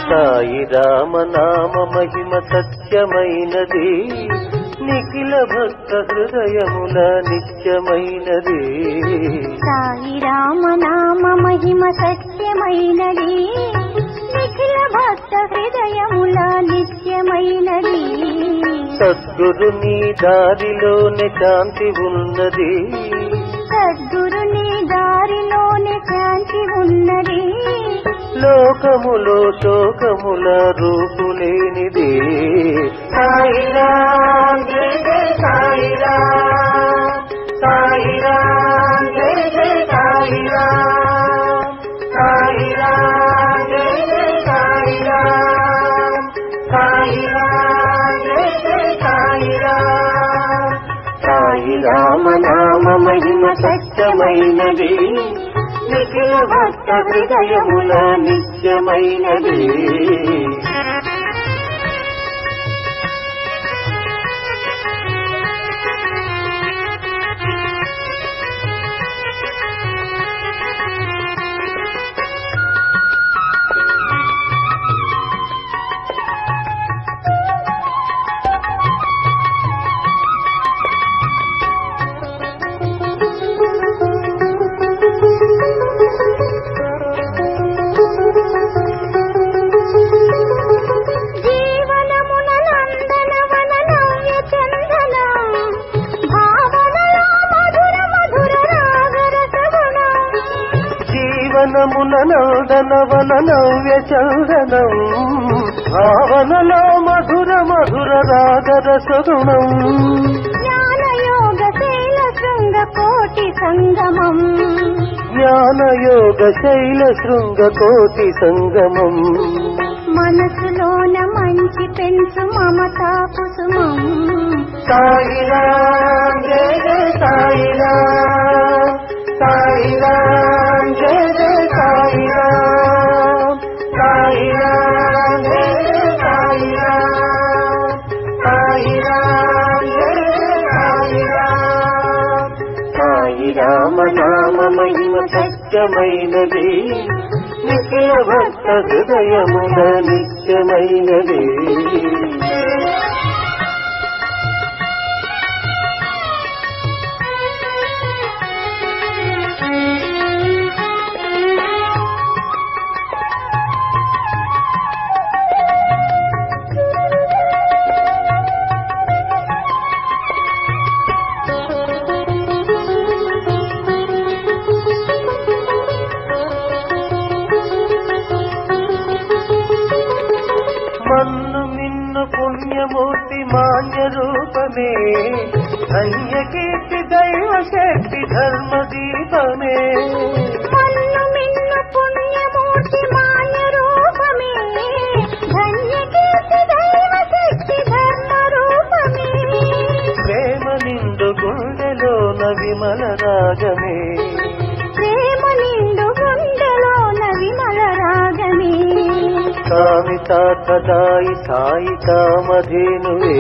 సాయి రామనామ మహిమ సత్యమైనది నిఖిల భక్త హృదయముల నిత్యమైనది సాయి రామనామ మహిమ సత్యమైనది నిఖిల భక్త హృదయముల నిత్యమైనది సద్గురుని దారిలోనే శాంతి ఉన్నది సద్గురుని దారిలోనే శాంతి ఉన్నది లోకములో శోకముల రూపులేనిది సాయిరాం జయ జయ సాయిరాం సాయిరాం జయ జయ సాయిరాం సాయిరాం జయ జయ సాయిరాం సాయిరాం జయ జయ సాయిరాం సాయి రామ నామ మహిమ సత్యమైనది నిఖిల భక్త హృదయముల నిత్యమైనది జీవనమున నందనవన నవ్య చందనం భావనలో మధుర మధుర రాగరసగుణం జీవనమున నందనవన నవ్య చందనం భావనలో మధుర మధుర రాగరసగుణం జ్ఞానయోగ శైల శృంగ కోటి సంగమం జ్ఞానయోగ శైల శృంగ కోటి సంగమం మనసులోన మంచి పెంచు మమతా కుసుమం సాయిరాం జయ జయ సాయిరాం సాయిరాం జయ జయ సాయిరాం సాయిరాం జయ జయ సాయిరాం సాయిరాం జయ జయ సాయిరాం సాయి రామ నామ మహిమ సత్యమైనది నిఖిల భక్త హృదయముల నిత్యమైనది మన్ను మిన్ను పుణ్యమూర్తి మాన్య రూపమే ధన్య కీర్తి దైవ శక్తి ధర్మ దీపమే మన్ను మిన్ను పుణ్యమూర్తి మాన్య రూపమే ధన్య కీర్తి దైవ శక్తి ధర్మ రూపమే ప్రేమ నిండు గుండెలోన విమల రాగమే ప్రేమ నిండు గుండెలోన విమల రాగమే స్వామి తాతదాయి సాయి కామధేనువే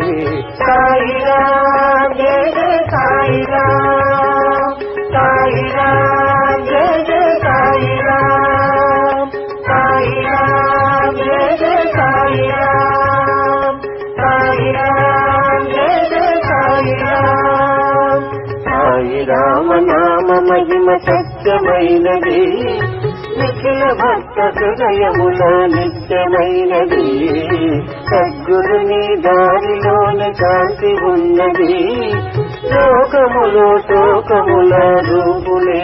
సాయిరాం జయ జయ సాయిరాం సాయిరాం జయ జయ సాయిరాం సాయిరాం జయ జయ సాయిరాం సాయిరాం జయ జయ సాయిరాం సాయి రామ నామ మహిమ సత్యమైనది నిఖిల భక్త హృదయముల నిత్యమైనది సద్గురుని దారిలోన శాంతి ఉన్నది లోకములో శోకముల రూపులే